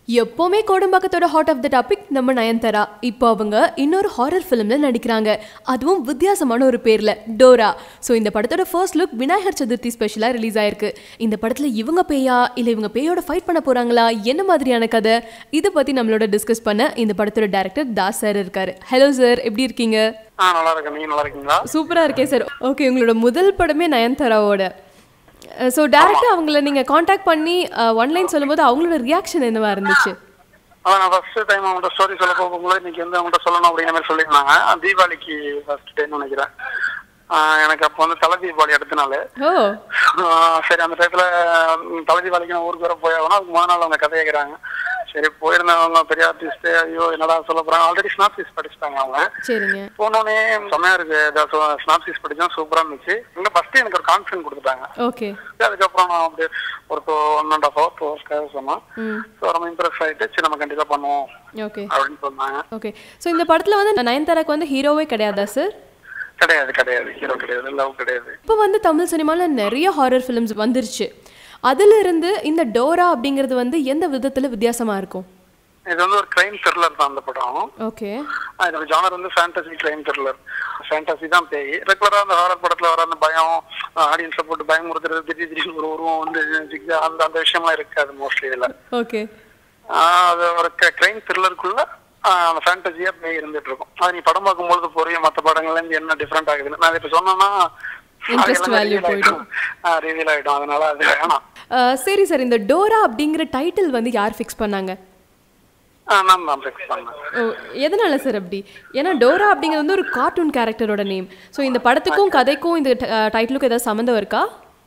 எப்போவுமே கோடம்பாக்கத்தோட hot of the topic நம்ம நயன்தாரா இப்போ அவங்க இன்னொரு ஹாரர் ஃபிலிம்ல நடிக்கிறாங்க அதுவும் வித்தியாசமான ஒரு பேர்ல டோரா ஸோ இந்த படத்தோட ஃபர்ஸ்ட் லுக் விநாயகர் சதுர்த்தி ஸ்பெஷலாக ரிலீஸ் ஆயிருக்கு இந்த படத்துல இவங்க பேயா இல்லை இவங்க பேயோட ஃபைட் பண்ண போறாங்களா என்ன மாதிரியான கதை இதை பத்தி நம்மளோட டிஸ்கஸ் பண்ண இந்த படத்தோட டேரக்டர் தாஸ் சார் இருக்காரு ஹலோ சார் எப்படி இருக்கீங்க ஆ நல்லா இருக்கேன் நீங்க நல்லா இருக்கீங்களா சூப்பரா இருக்கே சார் ஓகே உங்களோட முதல் படமே நயன்தாராவோட ஸோ டேரக்டாக அவங்கள நீங்கள் காண்டாக்ட் பண்ணி ஒன்லைன் சொல்லும்போது அவங்களோட ரியாக்ஷன் என்னவா இருந்துச்சு அதான் நான் ஃபர்ஸ்ட் டைம் அவங்கள்ட்ட ஸ்டோரி சொல்ல போகும்போது இன்னைக்கு வந்து அவங்கள்ட்ட சொல்லணும் அப்படிங்கிற மாதிரி சொல்லியிருந்தாங்க தீபாவளிக்கு ஃபர்ஸ்ட் டைம் நினைக்கிறேன் ஆ, எனக்கு அப்போ வந்து தலை தீபாவளி அடுத்த நாள் ஓ ஆ, சரி அந்த டயத்துல ம், தலை தீபாவளிக்கு நான் ஊருக்கு வர போய் ஆகணும் அதுக்கு முதல் நாள் அவங்க கதை கேட்குறாங்க சரி போயிருந்தவங்க பெரிய ஆர்டிஸ்ட் ஐயோ என்னடா சொல்ல போறாங்க ஆல்ரெடி ஸ்னாப்சிஸ் படிச்சுட்டாங்க அவங்க சரிங்க போனோடனே செம்மையா இருக்கு ஸ்னாப்சிஸ் படிச்சோம் சூப்பரா இருந்துச்சு இங்க ஃபர்ஸ்ட் எனக்கு ஒரு கான்ஃபிடன்ட் கொடுத்துட்டாங்க ஓகே அதுக்கப்புறம் நான் அப்படியே ஒரு one and half hour two ஹவர்ஸ்க்காக சொன்னோம் ம் ஸோ ரொம்ப இம்ப்ரெஸ் ஆயிட்டு சரி நம்ம கண்டிப்பா பண்ணுவோம் ஓகே அப்படின்னு சொன்னாங்க ஓகே ஸோ இந்த படத்தில் வந்து நயன்தாராக்கு வந்து ஹீரோவே கிடையாதா சார் கிடையாது கிடையாது ஹீரோ கிடையாது லவ் கிடையாது இப்போ வந்து தமிழ் சினிமாவில் நிறைய ஹாரர் ஃபிலிம்ஸ் வந்துருச்சு அதிலிருந்து இந்த டோரா அப்படிங்கிறது வந்து எந்த விதத்தில் வித்தியாசமா இருக்கும் இது வந்து ஒரு கிரைம் த்ரில்லர் தான் அந்த படம் ஓகே ஆஹ் இதோட ஜானர் வந்து ஃபேண்டசி கிரைம் த்ரில்லர் ஃபேண்டசி தான் பேய் ரெகுலரா அந்த ஹாரர் படத்துல வர அந்த பயம் ஆடியன்ஸை போட்டு பயமுறுத்துறது திடீர் திடீர்னு ஒரு உருவம் வந்து zigzag அந்த அந்த விஷயம்லாம் இருக்காது மோஸ்ட்லி இதுல ஓகே ஆஹ் அது ஒரு கிரைம் த்ரில்லருக்குள்ள அந்த ஃபேண்டசியா பேய் இருந்துட்டு இருக்கும் அது நீ படம் பார்க்கும்போது புரியும் மற்ற படங்கள்ல இருந்து என்ன டிஃப்ரெண்ட் ஆகுதுன்னு நான் இப்ப சொன்னேன்னா Interest value போயிடும். ரிவீல் ஆயிடும் அதனால அது வேணாம் சரி சார் இந்த டோரா அப்படிங்கிற டைட்டில் வந்து யார் ஃபிக்ஸ் பண்ணாங்க ஆஹ் நான் தான் ஃபிக்ஸ் பண்ணேன் ஓ எதனால சார் அப்படி ஏன்னா டோரா அப்படிங்கிறது வந்து ஒரு கார்ட்டூன் கேரக்டரோட நேம் ஸோ இந்த படத்துக்கும் கதைக்கும் இந்த டைட்டிலுக்கும் ஏதாவது சம்மந்தம் இருக்கா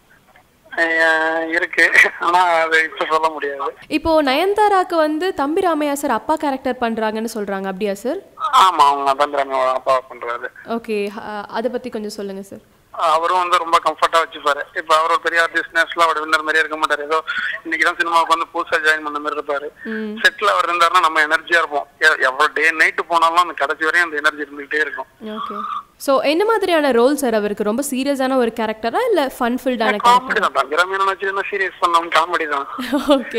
ஆஹ் இருக்கு ஆனா அது இப்ப சொல்ல முடியாது இப்போ நயன்தாராக்கு வந்து தம்பி ராமையா சார் அப்பா கேரக்டர் பண்றாங்கன்னு சொல்றாங்க அப்படியா சார் ஆமா அவங்க தந்திரமே அப்பா பண்றாரு ஓகே அதை பத்தி கொஞ்சம் சொல்லுங்க சார் அவரும் வந்து ரொம்ப கம்ஃபர்ட்டா வச்சுப்பாரு இப்ப அவர் ஒரு பெரிய ஆர்டிஸ்ட் நேஷனல் அவர் வின்னர் மாதிரியே இருக்க மாட்டாரு ஏதோ இன்னைக்கு தான் சினிமாவுக்கு வந்து புதுசா ஜாயின் பண்ண மாதிரி இருப்பாரு செட்ல அவர் இருந்தாருன்னா நம்ம எனர்ஜியா இருப்போம் எ- எவ்வளவு டே நைட்டு போனாலும் அந்த கடைசி வரையும் அந்த எனர்ஜி இருந்துகிட்டே இருக்கும் ஓகே ஸோ என்ன மாதிரியான ரோல் சார் அவருக்கு ரொம்ப சீரியஸான ஒரு கேரக்டரா இல்ல ஃபன் ஃபில்டான காமெடி தான் தந்திரமே வச்சு என்ன சீரியஸ் பண்ணோம் காமெடி தான் ஓகே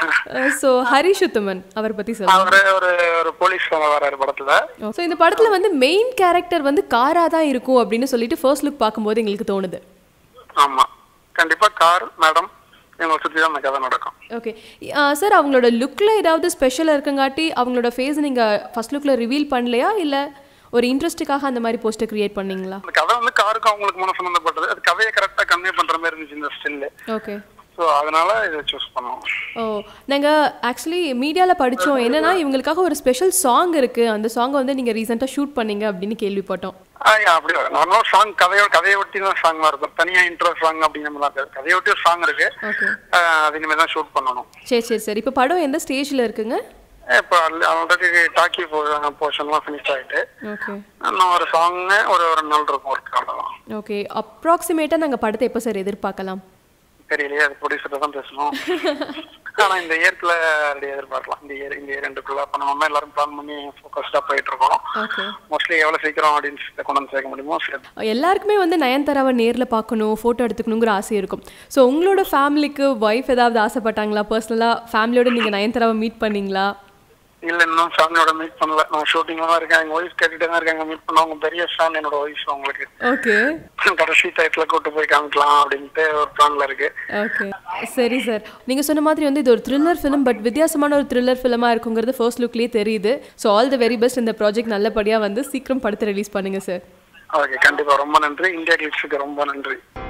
ஸோ ஹரிஷ் உத்தமன் அவர் பத்தி சொல்லுங்க அவரு ஒரு ஒரு போலீஸ் வராரு படத்துல ஸோ இந்த படத்துல வந்து மெயின் கேரக்டர் வந்து காரா தான் இருக்கும் அப்படின்னு சொல்லிட்டு ஃபர்ஸ்ட் லுக் பார்க்கும்போது எங்களுக்கு தோணுது ஆமா கண்டிப்பா கார் மேடம் இவங்களை சுத்தி தான் அந்த கதை நடக்கும் ஓகே சார் அவங்களோட லுக்கில் ஏதாவது ஸ்பெஷலாக இருக்குங்காட்டி அவங்களோட ஃபேஸ் நீங்கள் ஃபர்ஸ்ட் லுக்கில் ரிவீல் பண்ணலையா இல்லை ஒரு இன்ட்ரெஸ்ட்டுக்காக அந்த மாதிரி போஸ்டர் கிரியேட் பண்ணீங்களா அந்த கதை வந்து காருக்கும் அவங்களுக்கு மன சம்பந்தப்பட்டது அது கதையை கரெக்டா கன்வே பண்ற மாதிரி இருந்துச்சு இந்த ஸ்டில்லு ஓகே ஸோ அதனால இதை சூஸ் பண்ணோம் ஓ நாங்கள் ஆக்சுவலி மீடியாவில் படித்தோம் என்னன்னா இவங்களுக்காக ஒரு ஸ்பெஷல் சாங் இருக்குது அந்த சாங்கை வந்து நீங்கள் ரீசெண்டாக ஷூட் பண்ணீங்க அப்படின்னு கேள்விப்பட்டோம் ஆ, yeah, அப்படி நார்மலா சாங் கதையோட கதையை ஒட்டி தான் சாங் இருக்கும் தனியா இன்ட்ரோ சாங் அப்படிங்கிற மாதிரி தான் இருக்காது கதையை ஒட்டி ஒரு சாங் இருக்கு ஓகே ஆ, அது இனிமேல் தான் ஷூட் பண்ணணும் சரி சரி சரி இப்போ படம் எந்த ஸ்டேஜில் இருக்குங்க இப்போ ஆல்ரெடி டாக்கி போர்ஷன்லாம் ஃபினிஷ் ஆயிட்டு ஓகே இன்னும் ஒரு சாங் ஒரு ஒரு நாள் இருக்கும் ஒர்க் அவ்வளோதான் ஓகே அப்ராக்சிமேட்டாக நாங்கள் படத்தை எப்போ சார் எதிர்பார்க்கலாம் தெரியலையே அது ப்ரொடியூசர் தான் பேசணும் ஆனா இந்த இயர்க்குள்ள ரெடி எதிர்பார்க்கலாம் இந்த இயர் இந்த இயர் ரெண்டுக்குள்ள பண்ணணும்னா எல்லாரும் பிளான் பண்ணி ஃபோக்கஸ்டா போயிட்டு இருக்கோம் ஓகே மோஸ்ட்லி எவ்வளவு சீக்கிரம் ஆடியன்ஸ் கொண்டு வந்து சேர்க்க முடியுமோ சேர்த்து எல்லாருக்குமே வந்து நயன்தாராவை நேரில் பார்க்கணும் ஃபோட்டோ எடுத்துக்கணுங்கிற ஆசை இருக்கும் ஸோ உங்களோட ஃபேமிலிக்கு ஒய்ஃப் ஏதாவது ஆசைப்பட்டாங்களா பர்சனலாக ஃபேமிலியோட நீங்கள் நயன்தாராவை மீட் பண்ணீங்களா இல்ல இன்னும் ஃபேமிலியோட மீட் பண்ணல நான் ஷூட்டிங்ல தான் இருக்கேன் எங்க ஒய்ஃப் கேட்டுட்டே தான் இருக்காங்க மீட் பண்ண அவங்க பெரிய ஃபேன் என்னோட ஒய்ஃப் அவங்களுக்கு ஓகே கடைசி டயத்துல கூட்டு போய் காமிக்கலாம் அப்படின்ட்டு ஒரு பிளான்ல இருக்கு ஓகே சரி சார் நீங்கள் சொன்ன மாதிரி வந்து இது ஒரு த்ரில்லர் ஃபிலிம் பட் வித்தியாசமான ஒரு த்ரில்லர் ஃபிலிமாக இருக்குங்கிறது ஃபர்ஸ்ட் லுக்லேயே தெரியுது so all the very best இந்த ப்ராஜெக்ட் நல்லபடியாக வந்து சீக்கிரம் படத்தை ரிலீஸ் பண்ணுங்கள் சார் ஓகே கண்டிப்பா ரொம்ப நன்றி இந்தியா கிளிப்ஸுக்கு ரொம்ப நன்றி